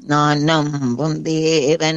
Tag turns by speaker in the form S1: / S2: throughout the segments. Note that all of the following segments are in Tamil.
S1: நான் நம்பும் தேவன்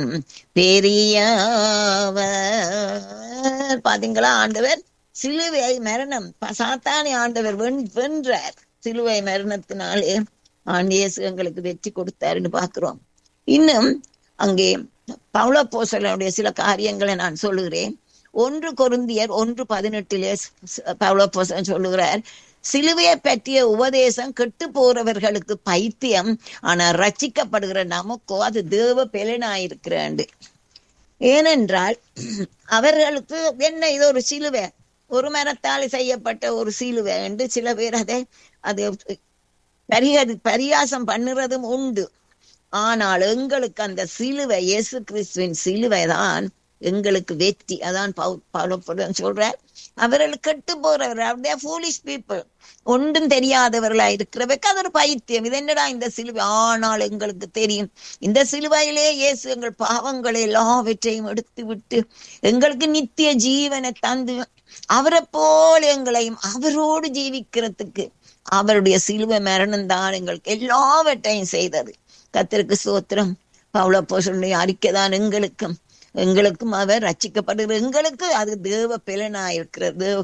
S1: பெரியவர் பாத்தீங்களா ஆண்டவர் சிலுவை மரணம் ப- சாத்தானே ஆண்டவர் வென்- வென்றார் சிலுவை மரணத்தினாலே ஆண்டியசு எங்களுக்கு வெற்றி கொடுத்தாருன்னு பாக்குறோம் இன்னும் அங்கே பவுல போசலனுடைய சில காரியங்களை நான் சொல்லுகிறேன் ஒன்று கொருந்தியர் ஒன்று பதினெட்டிலே பவுல போசலன் சொல்லுகிறார் சிலுவையை பற்றிய உபதேசம் கெட்டு போறவர்களுக்கு பைத்தியம் ஆனா ரட்சிக்கப்படுகிற நமக்கோ அது தேவ பெலனாயிருக்கிறாண்டு ஏனென்றால் அவர்களுக்கு என்ன இது ஒரு சிலுவை ஒரு மரத்தால் செய்யப்பட்ட ஒரு சிலுவை என்று சில பேர் அதை அது பரிகரி பரியாசம் பண்ணுறதும் உண்டு ஆனால் எங்களுக்கு அந்த சிலுவை இயேசு கிறிஸ்துவின் சிலுவை தான் எங்களுக்கு வெற்றி அதான் பவு- பவுலப்படும் சொல்றார் அவர்களுக்கு கெட்டு போறவர் அப்படியே ஃபூலிஷ் பீப்புள் ஒன்றும் தெரியாதவர்களா இருக்கிறவருக்கு அது ஒரு பைத்தியம் இது என்னடா இந்த சிலுவை ஆனால் எங்களுக்கு தெரியும் இந்த சிலுவையிலே இயேசு எங்கள் பாவங்களை எல்லாவற்றையும் எடுத்து விட்டு எங்களுக்கு நித்திய ஜீவனை தந்து அவரை போல எங்களையும் அவரோடு ஜீவிக்கிறதுக்கு அவருடைய சிலுவை மரணம் தான் எங்களுக்கு எல்லாவற்றையும் செய்தது கத்திற்கு சோத்திரம் பவுல போசனுடைய அறிக்கை தான் எங்களுக்கும் எங்களுக்கும் அவர் ரட்சிக்கப்படுகிற எங்களுக்கு அது தேவ பிலனாயிருக்கிறது தேவ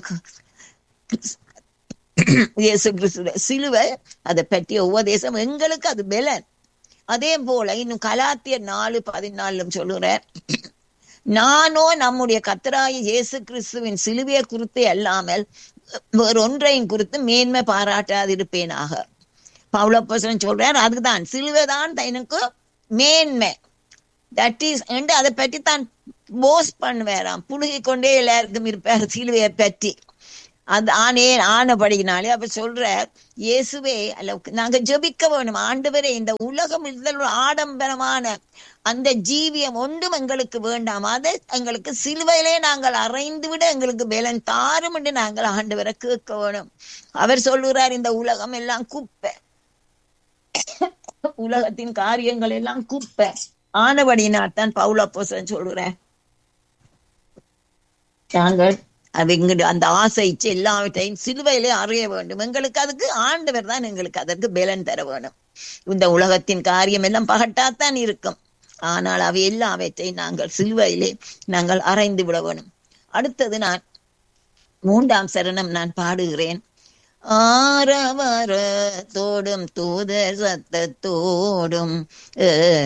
S1: இயேசு கிறிஸ்துவ சிலுவை அதை பற்றிய உபதேசம் எங்களுக்கு அது பலன் அதே போல இன்னும் கலாத்தியர் நாலு பதினாலும் சொல்லுறார் நானோ நம்முடைய கத்தராய இயேசு கிறிஸ்துவின் சிலுவையை குறித்து அல்லாமல் வேறொன்றையும் குறித்து மேன்மை பாராட்டாதிருப்பேனாக பவுலப்போசன் சொல்றார் அதுதான் சிலுவைதான் எனக்கு மேன்மை தட் இஸ் என்று அதை பற்றி தான் போஸ் பண்ணுவாராம் புழுகி கொண்டே எல்லாருக்கும் இருப்பார் சிலுவையை பற்றி அது ஆனே ஆனபடினாலே அப்ப சொல்ற இயேசுவே அல்ல நாங்க ஜெபிக்க வேணும் ஆண்டவரே இந்த உலகம் இதில் ஒரு ஆடம்பரமான அந்த ஜீவியம் ஒன்றும் எங்களுக்கு வேண்டாம் அதை எங்களுக்கு சிலுவையிலே நாங்கள் அறைந்து விட எங்களுக்கு பலன் தாரும் என்று நாங்கள் ஆண்டவரை கேட்க வேணும் அவர் சொல்லுகிறார் இந்த உலகம் எல்லாம் குப்பை உலகத்தின் காரியங்கள் எல்லாம் குப்பை ஆனபடினால்தான் பவுலப்போசன் சொல்லுறேன் நாங்கள் அது எங்களுடைய அந்த ஆசை இச்சை எல்லாவற்றையும் சிலுவையிலே அறிய வேண்டும் எங்களுக்கு அதுக்கு ஆண்டவர் தான் எங்களுக்கு அதற்கு பலன் தர வேணும் இந்த உலகத்தின் காரியம் எல்லாம் பகட்டாத்தான் இருக்கும் ஆனால் அவை எல்லாவற்றையும் நாங்கள் சிலுவையிலே நாங்கள் அறைந்து விட வேணும் அடுத்தது நான் மூன்றாம் சரணம் நான் பாடுகிறேன் ஆரவரத்தோடும் தூதர் சத்தத்தோடும்